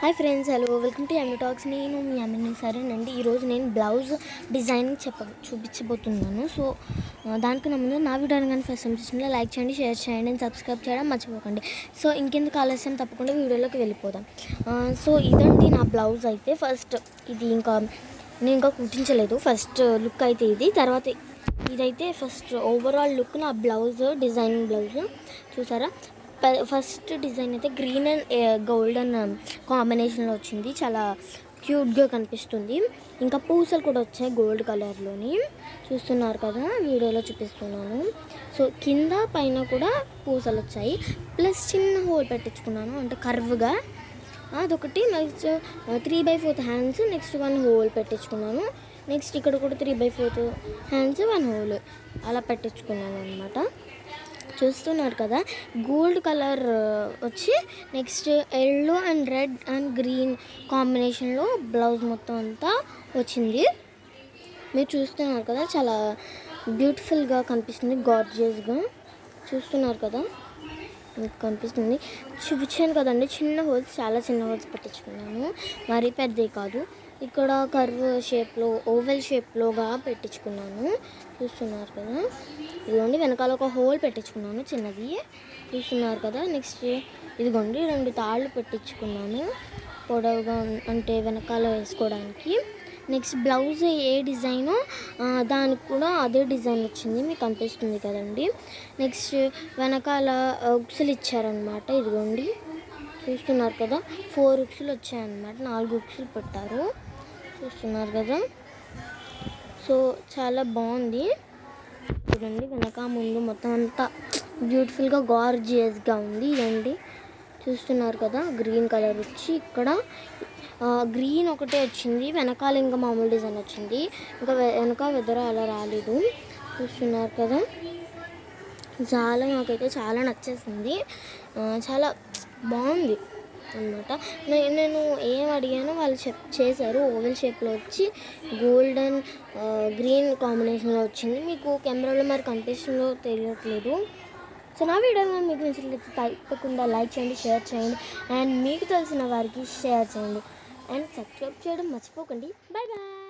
hi friends hello welcome to Emmy talks నేను మీ అమ్మిని సరేనండి ఈరోజు నేను బ్లౌజ్ డిజైన్ చెప్ప చూపించబోతున్నాను సో ఆ, దానికన్నా ముందు నా వీడియోని కానీ ఫస్ట్ టైం చూసిన లైక్ చేయండి షేర్ చేయండి అండ్ సబ్స్క్రైబ్ చేయడం మర్చిపోకండి సో ఇంకెందుకు ఆలస్యం తప్పకుండా వీడియోలోకి వెళ్ళిపోదాం ఆ, సో ఇదండి నా బ్లౌజ్ అయితే ఫస్ట్ ఇది ఇంకా నేను ఇంకా కుట్టించలేదు ఫస్ట్ లుక్ అయితే ఇది తర్వాత ఇదైతే ఫస్ట్ ఓవరాల్ లుక్ నా బ్లౌజ్ డిజైనింగ్ బ్లౌజ్ చూసారా ప- ఫస్ట్ డిజైన్ అయితే గ్రీన్ అండ్ గోల్డెన్ కాంబినేషన్లో వచ్చింది చాలా క్యూట్గా కనిపిస్తుంది ఇంకా పూసలు కూడా వచ్చాయి గోల్డ్ కలర్లోని చూస్తున్నారు కదా వీడియోలో చూపిస్తున్నాను సో కింద పైన కూడా పూసలు వచ్చాయి ప్లస్ చిన్న హోల్ పెట్టించుకున్నాను అంటే కర్వ్గా అదొకటి next three by fourth hands next one hole పెట్టించుకున్నాను నెక్స్ట్ ఇక్కడ కూడా three by fourth hands one hole అలా పెట్టించుకున్నాను అనమాట చూస్తున్నారు కదా గోల్డ్ కలర్ వచ్చి next yellow and red and green కాంబినేషన్లో బ్లౌజ్ మొత్తం అంతా వచ్చింది మీరు చూస్తున్నారు కదా చాలా బ్యూటిఫుల్గా కనిపిస్తుంది గార్జియస్గా చూస్తున్నారు కదా మీకు కనిపిస్తుంది చూపించాను కదండి చిన్న హోల్స్ చాలా చిన్న హోల్స్ పెట్టించుకున్నాను మరీ పెద్దవి కాదు ఇక్కడ కర్వ్ షేప్లో ఓవెల్ షేప్లోగా పెట్టించుకున్నాను చూస్తున్నారు కదా ఇదిగోండి వెనకాల ఒక హోల్ పెట్టించుకున్నాను చిన్నది చూస్తున్నారు కదా నెక్స్ట్ ఇదిగోండి రెండు తాళ్ళు పెట్టించుకున్నాను పొడవుగా ఉన్- అంటే వెనకాల వేసుకోవడానికి నెక్స్ట్ బ్లౌజ్ ఏ డిజైనో ఆ, దానికి కూడా అదే డిజైన్ వచ్చింది మీకు కనిపిస్తుంది కదండి నెక్స్ట్ వెనకాల ఉక్సులు ఇచ్చారనమాట ఇదిగోండి చూస్తున్నారు కదా ఫోర్ ఉక్సులు వచ్చాయన్నమాట నాలుగు ఉక్సులు పెట్టారు చూస్తున్నారు కదా సో చాలా బాగుంది చూడండి వెనక ముందు మొత్తం అంతా బ్యూటిఫుల్గా గార్జియస్గా ఉంది ఇదండి చూస్తున్నారు కదా గ్రీన్ కలర్ వచ్చి ఇక్కడ ఆ, గ్రీన్ ఒకటే వచ్చింది వెనకాల ఇంకా మామూలు డిజైన్ వచ్చింది ఇంకా వె- వెనక వెదర అలా రాలేదు చూస్తున్నారు కదా చాలా నాకైతే చాలా నచ్చేసింది ఆ, చాలా బాగుంది అనమాట నేను ఏం అడిగానో వాళ్ళు చెప్ చేశారు ఓవెల్ షేప్లో వచ్చి గోల్డెన్ గ్రీన్ కాంబినేషన్లో వచ్చింది మీకు కెమెరాలో మరి కనిపిస్తుందో తెలియట్లేదు సో నా వీడియో కానీ మీకు నచ్చినట్లయితే తప్పకుండా లైక్ చేయండి షేర్ చేయండి అండ్ మీకు తెలిసిన వారికి షేర్ చేయండి అండ్ సబ్స్క్రైబ్ చేయడం మర్చిపోకండి బాయ్ బాయ్